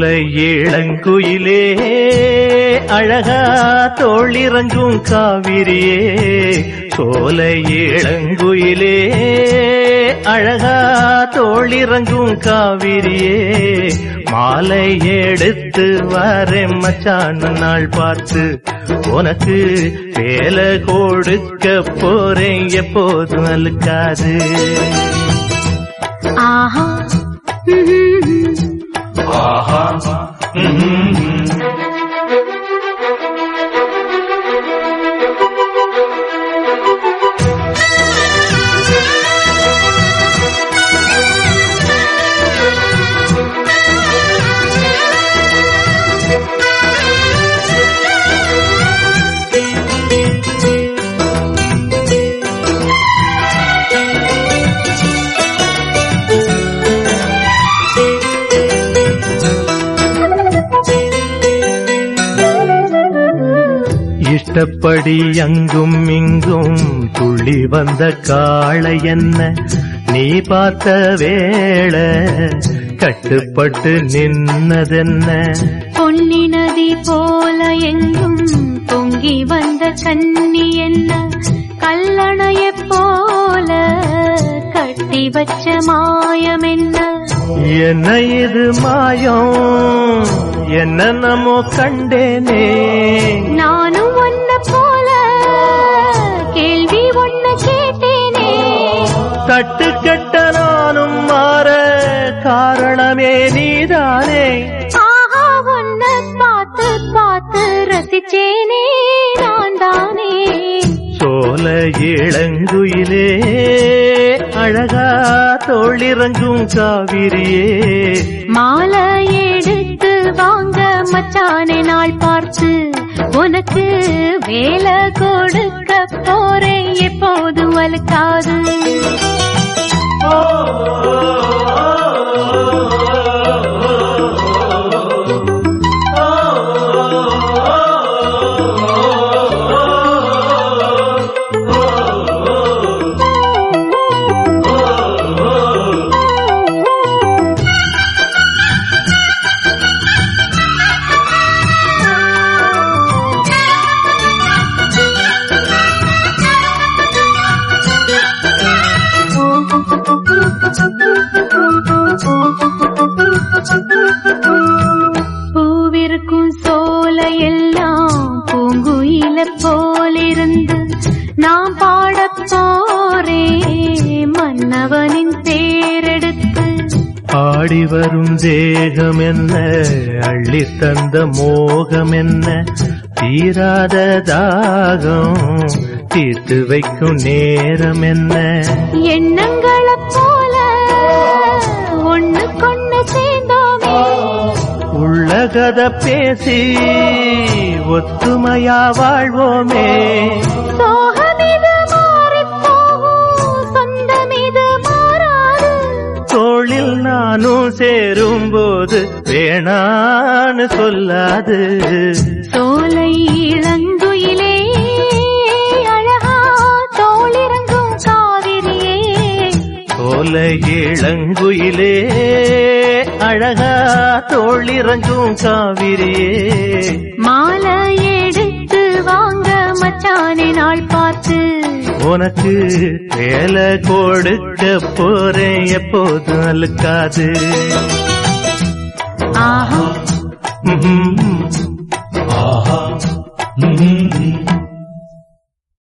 சோலை இளங்குயிலே அழகா தோளிறங்கும் காவிரியே சோலை இளங்குயிலே அழகா தோளிறங்கும் காவிரியே மாலை எடுத்து வரேன் மச்சான் நாள் பார்த்து உனக்கு வேலை கொடுக்க போறேன் எப்போதும் அழுக்காது ஆஹா இஷ்டப்படி அங்கும் இங்கும் துள்ளி வந்த காளை என்ன நீ பார்த்த வேளை கட்டுப்பட்டு நின்னதென்ன பொன்னி நதி போல எங்கும் பொங்கி வந்த கன்னி என்ன கல்லணைய போல கட்டி வச்ச மாயம் என்ன என்ன இது மாயம் என்ன நமோ கண்டேனே நானும் ஒன்ன போல கேள்வி ஒன்ன கேட்டேனே தட்டு கெட்ட நானும் மாற காரணமே நீதானே ஆஹா ஒன்ன பார்த்து பார்த்து ரசிச்சேனே நான் தானே சோல இளங்குயிலே அழகா தோளிறங்கும் காவிரியே மாலை எடுத்து வாங்க மச்சானை நாள் பார்த்து உனக்கு வேலை கொடுக்க போறேன் எப்போதும் அழுக்காது பூவிருக்கும் சோலையெல்லாம் பூங்குயில போலிருந்து நாம் பாடப் போறேன் மன்னவனின் பேரெடுத்து ஆடி வரும் தேகம் என்ன அள்ளி தந்த மோகம் என்ன தீராத தாகம் தீர்த்து வைக்கும் நேரம் என்ன எண்ணங்களைப் போல ஒண்ணு கொண்டு சேர்ந்தோமே உள்ள கதை பேசி ஒத்துமையா வாழ்வோமே சோகமிது மாறிப் போகும் சொந்தமிது மாறாது தோளில் நானும் சேரும்போது வேணான்னு சொல்லாது சோலை இளங்குயிலே அழகா தோளிறங்கும் காவிரியே சோல இளங்குயிலே அழகா தோளிறங்கும் காவிரியே மாலை எடுத்து வாங்க மச்சானை நாள் பார்த்து உனக்கு வேலை கொடுக்க போறேன் எப்போதும் அழுக்காது ஆஹா ம்ஹும். ஆஹா. ம்ஹும்.